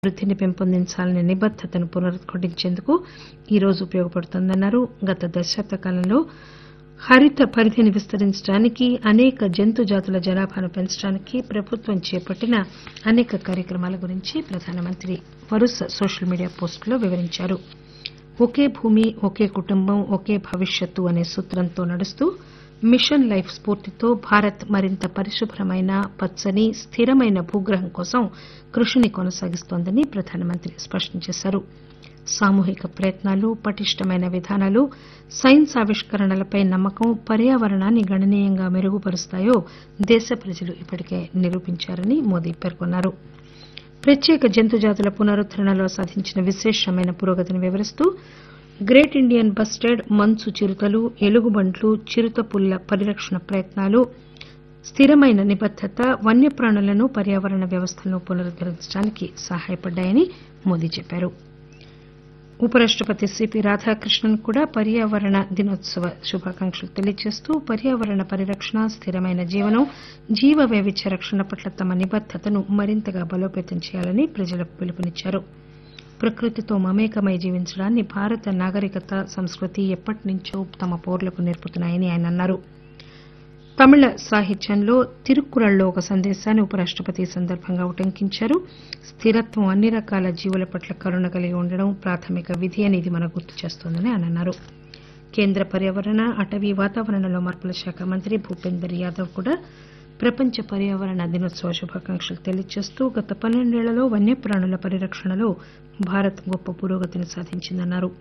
వృద్దిని పెంపొందించాలనే నిబద్దతను పునరుద్ఘాటించేందుకు ఈ రోజు ఉపయోగపడుతోందన్నారు గత దశాబ్ద కాలంలో హరిత పరిధిని విస్తరించడానికి అనేక జంతు జాతుల జనాభాను పెంచడానికి ప్రభుత్వం చేపట్టిన అనేక కార్యక్రమాల గురించి ప్రధానమంత్రి వరుస సోషల్ మీడియా పోస్టుల్లో వివరించారు ఒకే భూమి ఒకే కుటుంబం ఒకే భవిష్యత్తు అనే సూత్రంతో నడుస్తూ మిషన్ లైఫ్ స్పూర్తితో భారత్ మరింత పరిశుభ్రమైన పచ్చని స్థిరమైన భూగ్రహం కోసం కృషిని కొనసాగిస్తోందని ప్రధానమంత్రి స్పష్టం చేశారు సామూహిక ప్రయత్నాలు పటిష్టమైన విధానాలు సైన్స్ ఆవిష్కరణలపై నమ్మకం పర్యావరణాన్ని గణనీయంగా మెరుగుపరుస్తాయో దేశ ప్రజలు ఇప్పటికే నిరూపించారని మోదీ పేర్కొన్నారు ప్రత్యేక జంతు జాతుల పునరుద్దరణలో సాధించిన విశేషమైన పురోగతిని వివరిస్తూ గ్రేట్ ఇండియన్ బస్టర్డ్ మంచు చిరుతలు ఎలుగుబంట్లు చిరుతపుల్ల పరిరక్షణ ప్రయత్నాలు స్థిరమైన నిబద్దత వన్యప్రాణులను పర్యావరణ వ్యవస్థలను పునరుద్దరించడానికి సహాయపడ్డాయని మోదీ చెప్పారు ఉపరాష్టపతి సిపి రాధాకృష్ణన్ కూడా పర్యావరణ దినోత్సవ శుభాకాంక్షలు తెలియజేస్తూ పర్యావరణ పరిరక్షణ స్థిరమైన జీవనం జీవ వైవిధ్య రక్షణ పట్ల తమ నిబద్దతను మరింతగా బలోపేతం చేయాలని ప్రజలకు పిలుపునిచ్చారు ప్రకృతితో మమేకమై జీవించడాన్ని భారత నాగరికత సంస్కృతి ఎప్పటినుంచో తమ పౌరులకు నేర్పుతున్నాయని ఆయన అన్నారు తమిళ సాహిత్యంలో తిరుక్కురళ్లో ఒక సందేశాన్ని ఉపరాష్టపతి ఈ సందర్భంగా ఉటంకించారు స్థిరత్వం అన్ని రకాల జీవుల పట్ల కరుణ కలిగి ఉండడం ప్రాథమిక విధి అని ఇది మనకు గుర్తు చేస్తోందని ఆయన అన్నారు కేంద్ర పర్యావరణ అటవీ వాతావరణంలో మార్పుల శాఖ మంత్రి భూపేందర్ యాదవ్ కూడా ప్రపంచ పర్యావరణ దినోత్సవ శుభాకాంక్షలు తెలియజేస్తూ గత పన్నెండేళ్లలో వన్యప్రాణుల పరిరక్షణలో భారత్ గొప్ప పురోగతిని సాధించిందన్నారు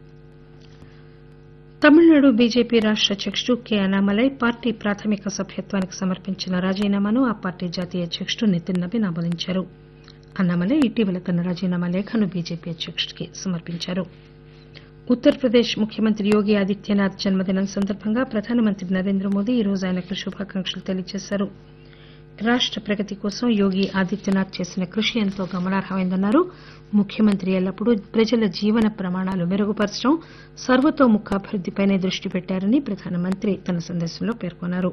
తమిళనాడు బీజేపీ రాష్ట అధ్యకుడు కె అన్నామలై పార్టీ ప్రాథమిక సభ్యత్వానికి సమర్పించిన రాజీనామాను ఆ పార్టీ జాతీయ అధ్యకుడు నితిన్ నబీన్ ఆమోదించారు అన్నామలై ఇటీవల తన రాజీనామా లేఖను బీజేపీ అధ్యకుడికి సమర్పించారు ఉత్తరప్రదేశ్ ముఖ్యమంత్రి యోగి ఆదిత్యనాథ్ జన్మదినం సందర్భంగా ప్రధానమంత్రి నరేంద్ర మోదీ ఈ రోజు ఆయనకు శుభాకాంక్షలు తెలియజేశారు రాష్ట ప్రగతి కోసం యోగి ఆదిత్యనాథ్ చేసిన కృషి ఎంతో గమనార్హమైందన్నారు ముఖ్యమంత్రి ఎల్లప్పుడూ ప్రజల జీవన ప్రమాణాలు మెరుగుపరచడం సర్వతోముఖాభివృద్దిపైనే దృష్టి పెట్టారని ప్రధానమంత్రి తన సందేశంలో పేర్కొన్నారు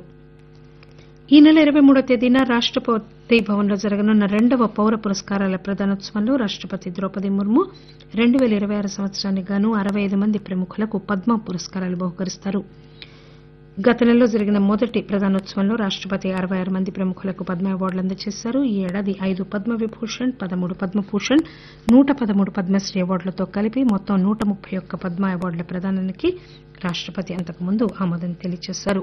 ఈ నెల ఇరవై మూడో తేదీన రాష్టపతి భవన్లో జరగనున్న రెండవ పౌర పురస్కారాల ప్రదానోత్సవంలో రాష్టపతి ద్రౌపది ముర్ము రెండు పేల ఇరవై ఆరు సంవత్సరానికి గాను అరవై ఐదు మంది ప్రముఖులకు పద్మ పురస్కారాలు బహుకరిస్తారు గత నెలలో జరిగిన మొదటి ప్రదానోత్సవంలో రాష్టపతి అరవై ఆరు మంది ప్రముఖులకు పద్మ అవార్డులు అందజేశారు ఈ ఏడాది ఐదు పద్మ విభూషణ్ పదమూడు పద్మభూషణ్ నూట పదమూడు పద్మశ్రీ అవార్డులతో కలిపి మొత్తం నూట ముప్పై ఒక్క పద్మ అవార్డుల ప్రదానానికి రాష్టపతి అంతకుముందు ఆమోదం తెలియజేశారు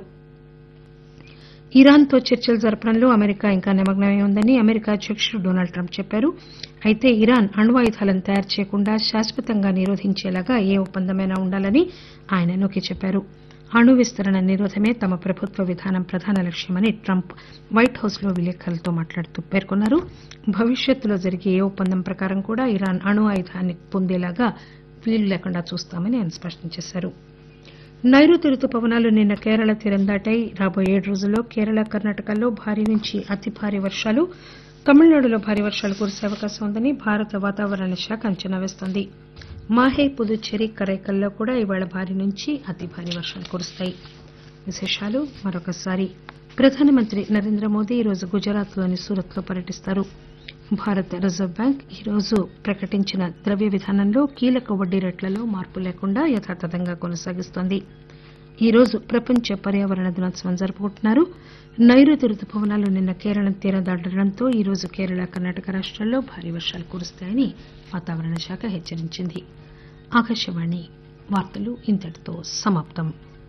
ఇరాన్తో చర్చలు జరపడంలో అమెరికా ఇంకా నిమగ్నమై ఉందని అమెరికా అధ్యకుడు డొనాల్డ్ ట్రంప్ చెప్పారు అయితే ఇరాన్ అణ్వాయుధాలను తయారు చేయకుండా శాశ్వతంగా నిరోధించేలాగా ఏ ఒప్పందమైనా ఉండాలని ఆయన నొక్కి చెప్పారు అణు విస్తరణ నిరోధమే తమ ప్రభుత్వ విధానం ప్రధాన లక్ష్యమని ట్రంప్ వైట్ హౌస్ లో విలేకరులతో మాట్లాడుతూ పేర్కొన్నారు భవిష్యత్తులో జరిగే ఏ ఒప్పందం ప్రకారం కూడా ఇరాన్ అణు ఆయుధాన్ని పొందేలాగా వీలు లేకుండా చూస్తామని ఆయన స్పష్టం చేశారు నైరుతి రుతుపవనాలు నిన్న కేరళ తీరం దాటాయి రాబోయే ఏడు రోజుల్లో కేరళ కర్ణాటకల్లో భారీ నుంచి అతి భారీ వర్షాలు తమిళనాడులో భారీ వర్షాలు కురిసే అవకాశం ఉందని భారత వాతావరణ శాఖ అంచనా వేస్తోంది మాహే పుదుచ్చేరి కరైకల్లో కూడా ఇవాళ భారీ నుంచి అతి భారీ వర్షాలు కురుస్తాయి విశేషాలు మరొకసారి ప్రధానమంత్రి నరేంద్ర మోదీ ఈరోజు గుజరాత్లోని సూరత్లో పర్యటిస్తారు భారత రిజర్వ్ బ్యాంక్ ఈరోజు ప్రకటించిన ద్రవ్య విధానంలో కీలక వడ్డీ రేట్లలో మార్పు లేకుండా యథాతథంగా కొనసాగిస్తోంది ఈ రోజు ప్రపంచ పర్యావరణ దినోత్సవం జరుపుకుంటున్నారు నైరుతి రుతుపవనాలు నిన్న కేరళ తీరం దాటడంతో ఈ రోజు కేరళ కర్ణాటక రాష్ట్రాల్లో భారీ వర్షాలు కురుస్తాయని వాతావరణ శాఖ హెచ్చరించింది ఆకాశవాణి వార్తలు ఇంతటితో సమాప్తం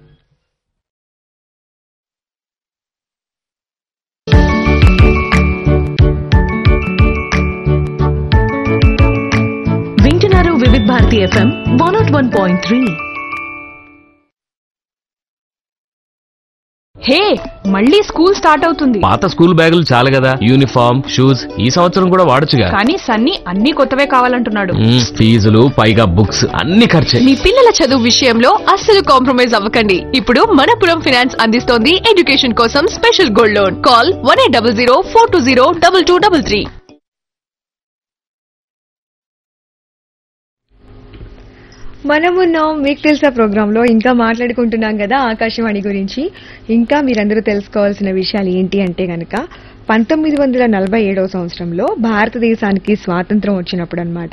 వింటున్నారు Vividh Bharati FM one naught one point three hey మళ్ళీ స్కూల్ స్టార్ట్ అవుతుంది పాత స్కూల్ బ్యాగులు చాలు కదా యూనిఫామ్ షూస్ ఈ సంవత్సరం కూడా వాడొచ్చుగా కానీ సన్నీ అన్ని కొత్తవే కావాలంటున్నాడు మ్మ్, ఫీజులు పైగా బుక్స్ అన్ని ఖర్చే మీ పిల్లల చదువు విషయంలో అస్సలు కాంప్రమైజ్ అవ్వకండి ఇప్పుడు మనపురం ఫైనాన్స్ అందిస్తోంది ఎడ్యుకేషన్ కోసం special gold loan call one eight double zero four two zero double two double three మనమున్నాం మీకు తెలుసా ప్రోగ్రాంలో ఇంకా మాట్లాడుకుంటున్నాం కదా ఆకాశవాణి గురించి ఇంకా మీరందరూ తెలుసుకోవాల్సిన విషయాలు ఏంటి అంటే గనక పంతొమ్మిది వందల నలభై ఏడవ సంవత్సరంలో భారతదేశానికి స్వాతంత్రం వచ్చినప్పుడు అనమాట